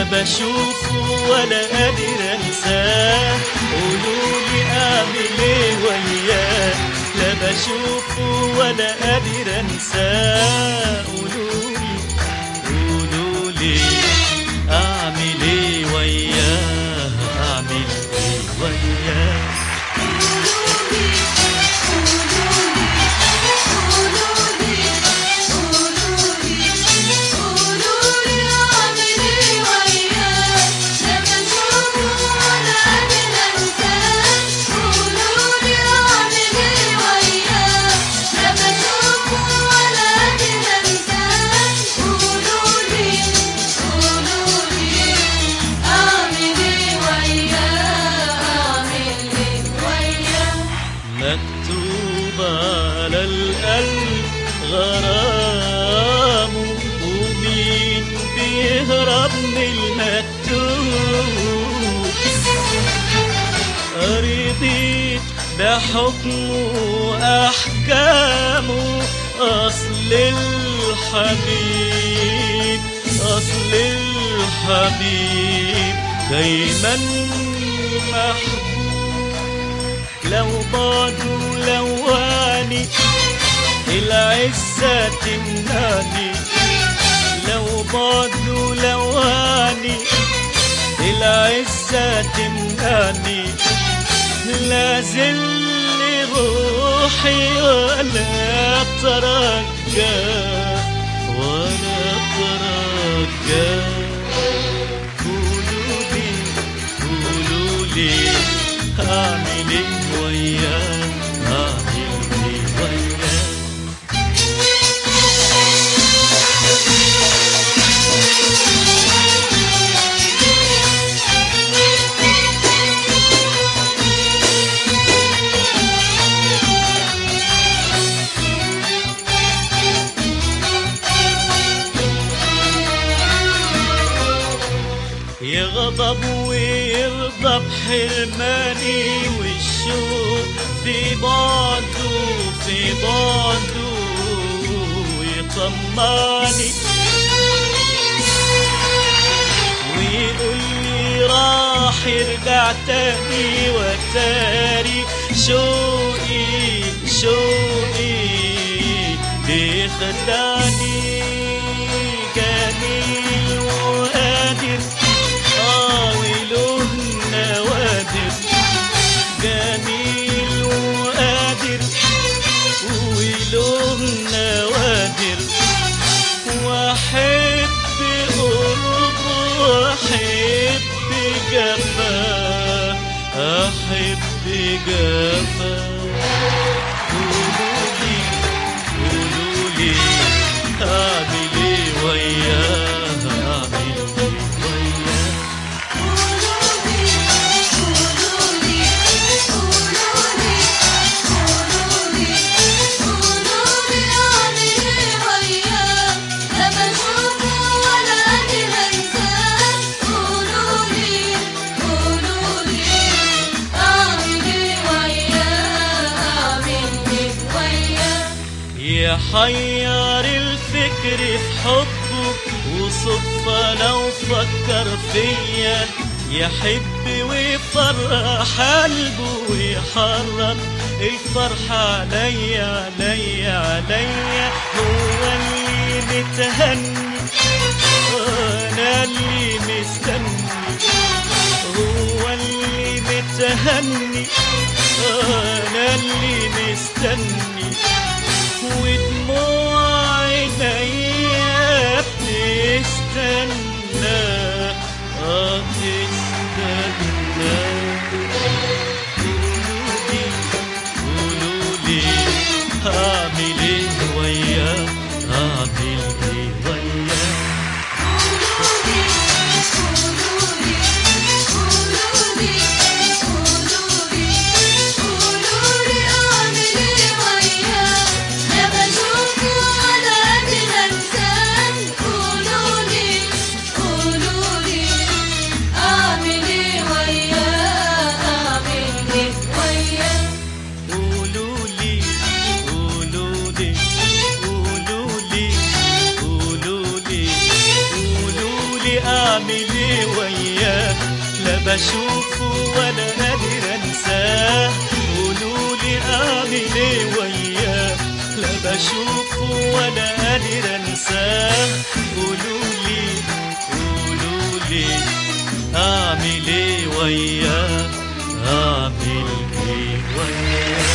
بشوفه ولا قادر انساه قولولي اعمل ايه وياه لا بشوفه ولا قادر انساه قولولي قولولي اعمل ايه وياه اعمل ايه وياه مكتوب على القلب غرام ومين بيهرب من المكتوب رضيت بحكمه وأحكامه أصل الحبيب أصل الحبيب دايما محبوب لو بعده لواني العزة تمنعني لو بعده لواني العزة تمنعني لا زل روحي ولا ترجى ولا ترجى قولوا لي قولوا لي اعمل ايه وياه اعمل ايه وياه يغضب ويرضى بحرماني والشوق في بعده في بعده يطمعني ويقول لي راح يرجع تاني وتاري شوقي شوقي بيخدعني جميل وقادر آه وله نوادر جميل وقادر وله نوادر واحب قربه واحب جفاه احب جفاه قولولي قولولي اعمل ايه وياه اعمل ايه وياه يحير الفكر في حبه وصدفة لو فكر فيا يحب ويفرح قلبه ويحرم الفرحة عليا عليا عليا هو اللي متهني وانا اللي مستني هو اللي متهني انا اللي مستني ودموع عينيا بتستنى اه تستنى قولولي قولولي هعمل ايه وياه هعمل ايه وياه قولولي قولولي قولولي بشوفه ولا قادر انساه قولوا لي اعمل ايه وياه لا بشوفه ولا قادر انساه قولوا لي قولوا لي اعمل ايه وياه اعمل ايه وياه